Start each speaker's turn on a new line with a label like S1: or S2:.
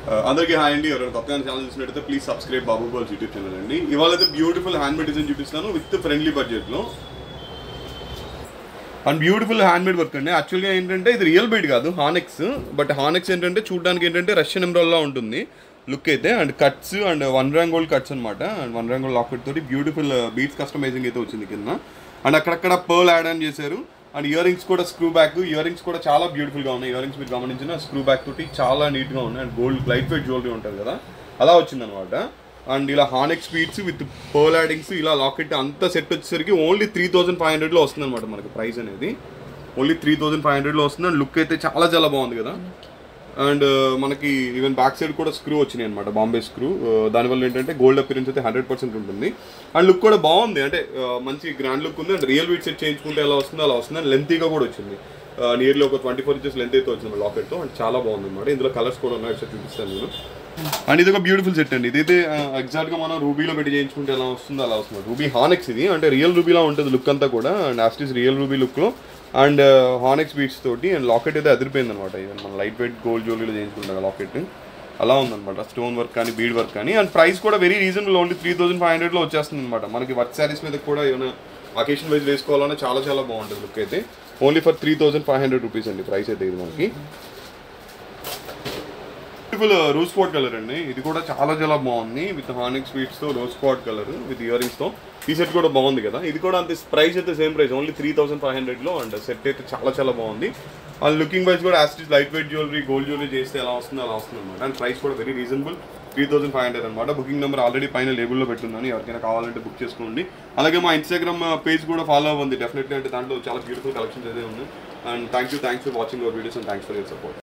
S1: ఆ, అందరికీ హాయ్ అండి ఎవరైనా కొత్తగా ఛానల్ చూసినట్టయితే please subscribe Babu balls YouTube channel అండి ఇవాళ అయితే బ్యూటిఫుల్ హ్యాండ్ మేడ్ డిజైన్ చూపిస్తాను విత్ ఫ్రెండ్లీ బడ్జెట్లో and beautiful handmade work అండి యాక్చువల్గా ఏంటంటే ఇది రియల్ బీడ్ కాదు హానెక్స్ బట్ హానెక్స్ ఏంటంటే చూడడానికి ఏంటంటే రష్యన్ ఎంబ్రాల్లా ఉంటుంది లుక్ అయితే అండ్ కట్స్ అండ్ వన్ ర్యాంగ్ గోల్డ్ కట్స్ అనమాట అండ్ వన్ ర్యాంగ్ గోల్డ్ లాకెట్ తోటి బ్యూటిఫుల్ బీట్స్ కస్టమైజింగ్ అయితే వచ్చింది కింద అండ్ అక్కడక్కడ పర్ల్ యాడ్ ఆన్ చేశారు అండ్ ఇయర్ రింగ్స్ కూడా స్క్రూ బ్యాక్ ఇయర్ రింగ్స్ కూడా చాలా బ్యూటిఫుల్గా ఉన్నాయి ఇయర్ రింగ్స్ మీరు గమనించిన స్క్రూ బ్యాక్ తోటి చాలా నీట్గా ఉన్నాయి and gold light weight jewellery ఉంటుంది కదా అలా వచ్చిందనమాట అండ్ ఇలా హానెక్ స్పీడ్స్ విత్ పర్ల్ యాడింగ్స్ ఇలా లాకెట్ అంతా సెట్ వచ్చేసరికి ఓన్లీ త్రీ థౌసండ్ ఫైవ్ హండ్రెడ్లో వస్తుంది అనమాట మనకి ప్రైస్ అనేది ఓన్లీ త్రీ థౌసండ్ ఫైవ్ హండ్రెడ్లో వస్తుంది అండ్ లుక్ అయితే చాలా చాలా బాగుంది కదా అండ్ మనకి ఈవెన్ బ్యాక్ సైడ్ కూడా స్క్రూ వచ్చినాయి అనమాట బాంబే స్క్రూ దానివల్ల ఏంటంటే గోల్డ్ అపిరెన్స్ అయితే హండ్రెడ్ పర్సెంట్ ఉంటుంది అండ్ లుక్ కూడా బాగుంది అంటే ఆ, మంచి గ్రాండ్ లుక్ ఉంది అండ్ రియల్ వీట్ సెట్ చేయించుకుంటే ఎలా వస్తుందో అలా వస్తుంది అండ్ లెంతీగా కూడా వచ్చింది నియర్లీ ఒక ట్వంటీ ఫోర్ ఇంచెస్ లెంత్ అయితే వచ్చింది లాకెట్తో అండ్ చాలా బాగుంది అనమాట ఇందులో కలర్స్ కూడా ఉన్నాయి ఒకసారి చూపిస్తాను నేను అండ్ ఇది ఒక బ్యూటిఫుల్ సెట్ అండి ఇదైతే ఎగ్జాక్ట్ గా మనం రూబీలో పెట్టి చేయించుకుంటే ఎలా వస్తుందో అలా వస్తుంది రూబీ హానెక్స్ ఇది అంటే రియల్ రూబీలా ఉంటుంది లుక్ అంతా కూడా and as it is real ruby look లో అండ్ హానెక్స్ బీట్స్ తోటి అండ్ లాకెట్ అయితే అదిరిపోయింది అనమాట ఈవెన్ మన లైట్ వెయిట్ గోల్డ్ జ్యువెలరీలో చేయించుకుంటాం లాకెట్ అలా ఉందన్నమాట స్టోన్ వర్క్ కానీ బీడ్ వర్క్ కానీ అండ్ ప్రైస్ కూడా very reasonable only three thousand five హండ్రెడ్లో వచ్చేస్తుంది అనమాట మనకి వర్క్ శారీస్ మీద కూడా ఏమైనా అకేషన్ వైజ్ వేసుకోవాలన్నా చాలా చాలా బాగుంటుంది లుక్ అయితే only for three thousand five hundred rupees అండి ప్రైస్ అయితే ఇది మనకి బ్యూటిఫుల్ రోజ్ స్పాట్ కలర్ అండి ఇది కూడా చాలా చాలా బాగుంది విత్ హానిక్ స్వీట్స్ తో rose spot colour with earrings తో ఈ సెట్ కూడా బాగుంది కదా ఇది కూడా అంతే ప్రైస్ అయితే same price only three thousand five hundred లో అండ్ సెట్ అయితే చాలా చాలా బాగుంది అండ్ లుకింగ్ వైజ్ కూడా as it is light weight jewellery gold jewellery చేస్తే ఎలా వస్తుందో అలా వస్తుంది అనమాట అండ్ ప్రైస్ కూడా very reasonable three thousand five hundred అనమాట బుకింగ్ నెంబర్ ఆల్రెడీ పైన లేబుల్లో పెట్టున్నాను ఎవరికైనా కావాలంటే బుక్ చేసుకోండి అలాగే మా ఇన్స్టాగ్రామ్ పేజ్ కూడా ఫాలో అవ్వండి డెఫినెట్లీ అంటే దాంట్లో చాలా బ్యూటిఫుల్ కలెక్షన్స్ అయితే ఉన్నాయి and thank you thanks for watching your videos and thanks for your support